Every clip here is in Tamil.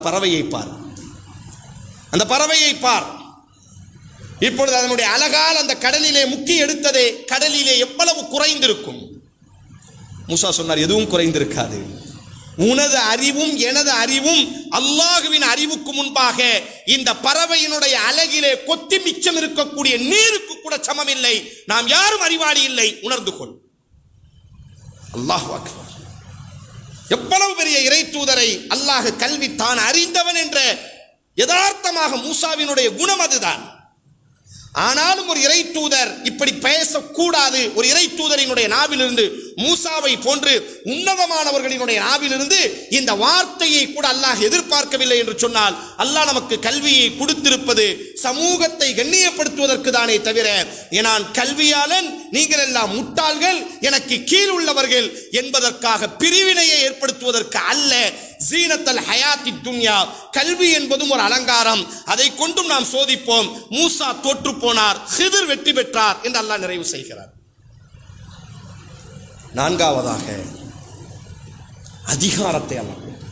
பறவையை பார் அந்த பறவையை பார் இப்பொழுது அதனுடைய அழகால் அந்த கடலிலே முக்கி எடுத்ததே கடலிலே எவ்வளவு குறைந்திருக்கும் மூசா சொன்னார் எதுவும் குறைந்திருக்காது உனது அறிவும் எனது அறிவும் அல்லாஹுவின் அறிவுக்கு முன்பாக இந்த பறவையினுடைய அழகிலே கொத்தி மிச்சம் இருக்கக்கூடிய நீருக்கு கூட சமமில்லை நாம் யாரும் அறிவாளி இல்லை உணர்ந்து கொள் அல்லாஹ் அக்பர் எவ்வளவு பெரிய இறை தூதரை அல்லாஹ் கல்வி தான் அறிந்தவன் என்ற யதார்த்தமாக மூசாவினுடைய குணம் அதுதான் ஆனாலும் ஒரு இறை தூதர் இப்படி பேசக்கூடாது ஒரு இறை தூதரினுடைய நாவிலிருந்து மூசாவை போன்று உன்னதமானவர்களினுடைய நாவிலிருந்து இந்த வார்த்தையை கூட அல்லாஹ் எதிர்பார்க்கவில்லை என்று சொன்னால் அல்லாஹ் நமக்கு கல்வியை கொடுத்திருப்பது சமூகத்தை கண்ணியப்படுத்துவதற்கு தானே தவிர நான் கல்வியாளன் நீங்கள் எல்லாம் முட்டாள்கள் எனக்கு கீழ் உள்ளவர்கள் என்பதற்காக பிரிவினையை ஏற்படுத்துவதற்கு அல்ல ஜீனத்தல் ஹயாத்தி துன்யா கல்வி என்பதும் ஒரு அலங்காரம் அதை கொண்டும் நாம் சோதிப்போம் மூசா தோற்று போனார் சிதிர் வெற்றி பெற்றார் என்று அல்லாஹ் நிறைவு செய்கிறார் நான்காவதாக அதிகாரத்தை அல்லாஹ் கொடுப்பான்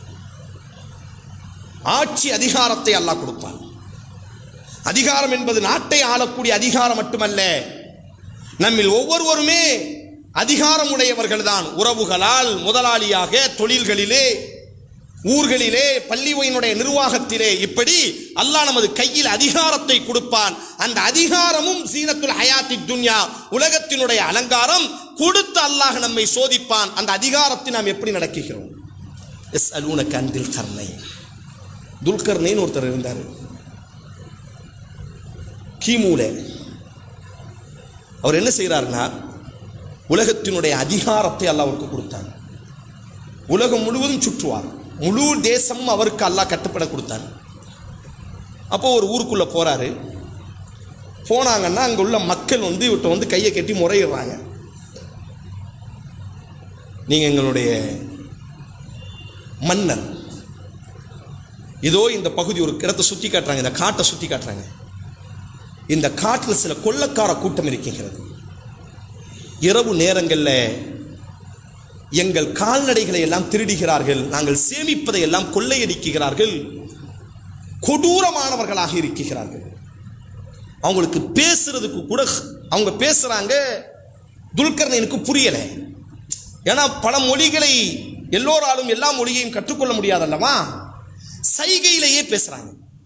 ஆட்சி அதிகாரத்தை அல்லாஹ் கொடுப்பான் அதிகாரம் என்பது நாட்டை ஆளக்கூடிய அதிகாரம் மட்டுமல்ல நம்மில் ஒவ்வொருவருமே அதிகாரம் உடையவர்கள் தான் உறவுகளால் முதலாளியாக தொழில்களிலே ஊர்களிலே பள்ளிவையினுடைய நிர்வாகத்திலே இப்படி அல்லாஹ் நமது கையில் அதிகாரத்தை கொடுப்பான் அந்த அதிகாரமும் சீனத்துல் ஹயாத்தி துன்யா உலகத்தினுடைய அலங்காரம் கொடுத்து அல்லாஹ் நம்மை சோதிப்பான் அந்த அதிகாரத்தை நாம் எப்படி நடக்குகிறோம் எஸ் அலூன கந்தில் கர்ணை துல்கர்ணைன்னு ஒருத்தர் இருந்தார் கிமுல அவர் என்ன செய்கிறாருன்னா உலகத்தினுடைய அதிகாரத்தை அல்லாஹ் அவருக்கு கொடுத்தார் உலகம் முழுவதும் சுற்றுவார் முழு தேசமும் அவருக்கு அல்லாஹ் கட்டுப்பட கொடுத்தார் அப்போ ஒரு ஊருக்குள்ள போறாரு போனாங்கன்னா அங்க உள்ள மக்கள் வந்து இவர்கிட்ட வந்து கையை கட்டி முறையிடுறாங்க நீங்க எங்களுடைய மன்னர் இதோ இந்த பகுதி ஒரு இடத்தை சுத்தி காட்டுறாங்க இந்த காட்டை சுத்தி காட்டுறாங்க இந்த காட்டில் சில கொள்ளக்கார கூட்டம் இருக்கின்றது இரவு நேரங்களில் எங்கள் கால்நடைகளை எல்லாம் திருடுகிறார்கள் நாங்கள் சேமிப்பதை எல்லாம் கொள்ளையடிக்கிறார்கள் கொடூரமானவர்களாக இருக்கிறார்கள் அவங்களுக்கு பேசுறதுக்கு கூட அவங்க பேசுறாங்க துல்கர்ணனுக்கு புரியலை ஏன்னா பல மொழிகளை எல்லோராலும் எல்லா மொழியையும் கற்றுக்கொள்ள முடியாதல்லவா சைகையிலேயே பேசுறாங்க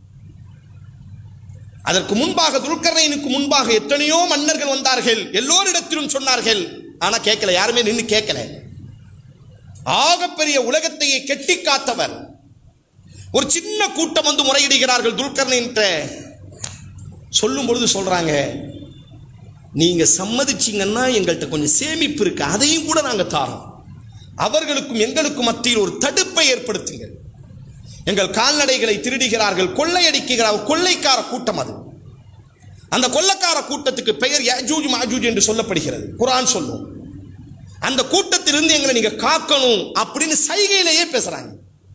அதற்கு முன்பாக துல்கர்ணைனுக்கு முன்பாக எத்தனையோ மன்னர்கள் வந்தார்கள் எல்லோரிடத்திலும் சொன்னார்கள் ஆனா கேட்கல யாருமே நின்று கேட்கல ஆகப்பெரிய உலகத்தையே கெட்டி காத்தவர் ஒரு சின்ன கூட்டம் வந்து முறையிடுகிறார்கள் துல்கர்ணின் சொல்லும் பொழுது சொல்றாங்க நீங்க சம்மதிச்சீங்கன்னா எங்கள்கிட்ட கொஞ்சம் சேமிப்பு இருக்கு அதையும் கூட நாங்க தாரோம் அவர்களுக்கும் எங்களுக்கும் மத்தியில் ஒரு தடுப்பை ஏற்படுத்துங்கள் எங்கள் கால்நடைகளை திருடுகிறார்கள் கொள்ளையடிக்கிறார்கள் கொள்ளைக்கார கூட்டம் அது அந்த கொள்ளைக்கார கூட்டத்துக்கு பெயர் யஜூஜ் மாஜூஜ் என்று சொல்லப்படுகிறது குரான் சொல்லும் அந்த கூட்டத்திலிருந்து எங்களை நீங்க காக்கணும் அப்படின்னு சைகையிலேயே பேசுறாங்க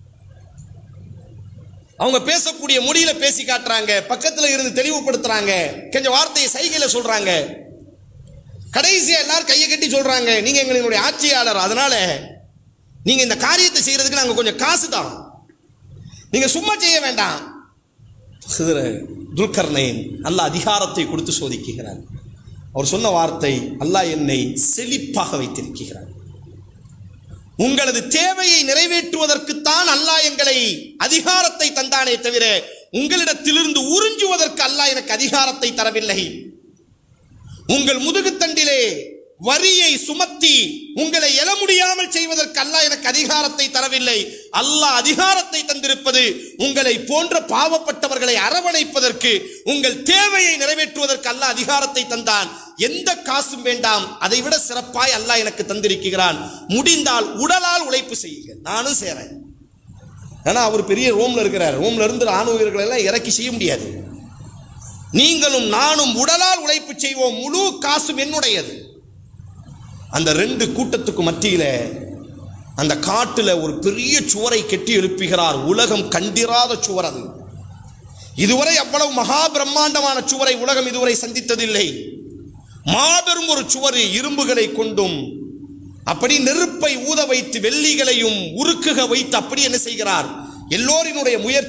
அவங்க பேசக்கூடிய மொழியில பேசி காட்டுறாங்க பக்கத்துல இருந்து தெளிவுபடுத்துறாங்க கொஞ்சம் வார்த்தையை சைகையில சொல்றாங்க கடைசியா எல்லாரும் கையை கட்டி சொல்றாங்க நீங்க எங்களுடைய ஆட்சியாளர் அதனால நீங்க இந்த காரியத்தை செய்யறதுக்கு நாங்க கொஞ்சம் காசு தரோம் நீங்க சும்மா செய்ய வேண்டாம் துல்கர்ணைன் அல்லாஹ் அதிகாரத்தை கொடுத்து சோதிக்கிறார் அவர் சொன்ன வார்த்தை அல்லாஹ் என்னை செழிப்பாக வைத்திருக்கிறார் உங்களது தேவையை நிறைவேற்றுவதற்குத்தான் அல்லாஹ் எங்களை அதிகாரத்தை தந்தானே தவிர உங்களிடத்திலிருந்து உறிஞ்சுவதற்கு அல்லாஹ் எனக்கு அதிகாரத்தை தரவில்லை உங்கள் முதுகுத்தண்டிலே வரியை சுமத்தி உங்களை எழ முடியாமல் செய்வதற்கு அல்லாஹ் எனக்கு அதிகாரத்தை தரவில்லை அல்லாஹ் அதிகாரத்தை தந்திருப்பது உங்களை போன்ற பாவப்பட்டவர்களை அரவணைப்பதற்கு உங்கள் தேவையை நிறைவேற்றுவதற்கு அல்லாஹ் அதிகாரத்தை தந்தான் எந்த காசும் வேண்டாம் அதை விட சிறப்பாய் அல்லாஹ் எனக்கு தந்திருக்கிறான் முடிந்தால் உடலால் உழைப்பு செய்யுங்கள் நானும் சேரேன் ஏன்னா அவர் பெரிய ரோம்ல இருக்கிறார் ரோம்ல இருந்து ராணுவ வீரர்களை எல்லாம் இறக்கி செய்ய முடியாது நீங்களும் நானும் உடலால் உழைப்பு செய்வோம் முழு காசும் என்னுடையது அந்த ரெண்டு கூட்டத்துக்கு மத்தியில அந்த காட்டுல ஒரு பெரிய சுவரை கெட்டி எழுப்புகிறார் உலகம் கண்டிராத சுவர் அது இதுவரை அவ்வளவு மகா பிரம்மாண்டமான சுவரை உலகம் இதுவரை சந்தித்ததில்லை மாபெரும் ஒரு சுவர் இரும்புகளை கொண்டும் அப்படி நெருப்பை ஊத வைத்து வெள்ளிகளையும் உருக்குக வைத்து அப்படி என்ன செய்கிறார் எல்லோரினுடைய முயற்சி